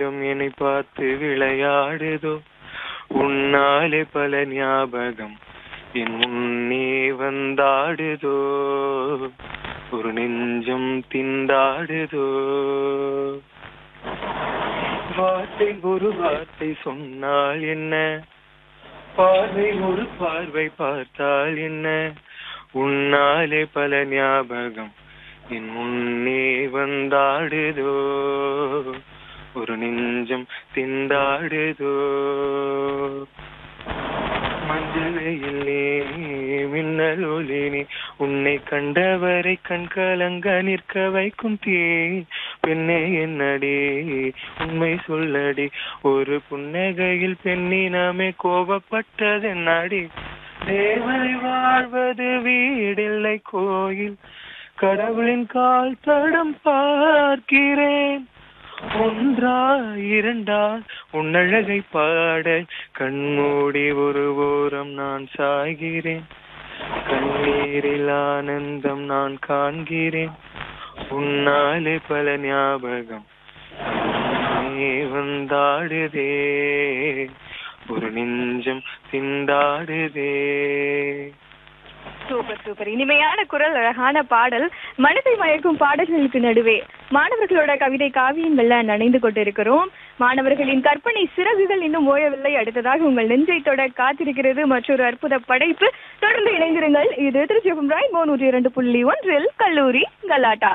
என்னை பார்த்து விளையாடுதோ உன்னாலே பல ஞாபகம் என் முன்னே வந்தாடுதோ ஒரு நெஞ்சம் திண்டாடுதோ வார்த்தை ஒரு வார்த்தை சொன்னால் என்ன பார்வை ஒரு பார்வை பார்த்தால் என்ன உன்னாலே பல ஞாபகம் என் முன்னே வந்தாடுதோ ஒரு நெஞ்சம் திண்டாடுதோ மஞ்சளையிலே மின்னல் ஒளினே உன்னை கண்டவரை கண் கலங்க நிற்க வைக்கும் தீ பெண்ணே என்னடி உண்மை சொல்லடி ஒரு புன்னகையில் பெண்ணினமே கோபப்பட்டதென்னடி தேவரை வாழ்வது வீடில்லை கோயில் கடவுளின் கால் தடம் பார்க்கிறேன் ஒன்றா இரண்டா உன்னழகை பாட கண்மூடி ஒரு ஓரம் நான் சாய்கிறேன் கண்ணீரில் ஆனந்தம் நான் காண்கிறேன் உன்னாலே பல ஞாபகம் நீ வந்தாடுதே ஒரு நெஞ்சம் திண்டாடுதே சூப்பர் சூப்பர் இனிமையான குரல் அழகான பாடல் மனதை மயக்கும் பாடல்களுக்கு நடுவே மாணவர்களோட கவிதை காவியங்கள்ல நனைந்து கொண்டிருக்கிறோம் மாணவர்களின் கற்பனை சிறகுகள் இன்னும் ஓயவில்லை அடுத்ததாக உங்கள் நெஞ்சை தொட காத்திருக்கிறது மற்றொரு அற்புத படைப்பு தொடர்ந்து இணைந்திருங்கள் இது திருச்சியம் ராய் நூற்றி இரண்டு புள்ளி ஒன்றில் கல்லூரி கலாட்டா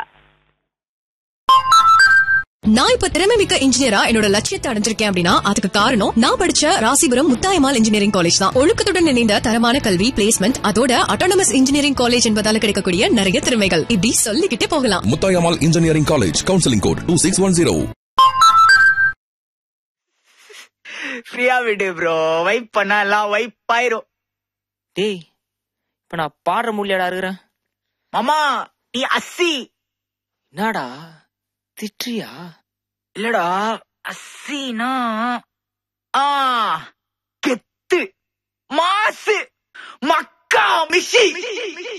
நான் இப்ப திறமை மிக்க இன்ஜினியரா என்னோட லட்சியத்தை அடைஞ்சிருக்கேன் அப்படின்னா அதுக்கு காரணம் நான் படிச்ச ராசிபுரம் முத்தாயமால் இன்ஜினியரிங் காலேஜ் தான் ஒழுக்கத்துடன் இணைந்த தரமான கல்வி பிளேஸ்மெண்ட் அதோட அட்டானமஸ் இன்ஜினியரிங் காலேஜ் என்பதால கிடைக்கக்கூடிய நிறைய திறமைகள் இப்படி சொல்லிக்கிட்டே போகலாம் Muthayammal engineering college counselling code two six one zero ஃப்ரீயா விடு ப்ரோ வைப் பண்ணா எல்லாம் வைப் ஆயிரும் டேய் இப்ப நான் பாடுற முடியாடா இருக்கிறேன் மாமா நீ அஸ்ஸி என்னடா திட்டுறியா இல்லடா அஸ்ஸினா ஆ கெத்து மாசு மக்கா மிஷி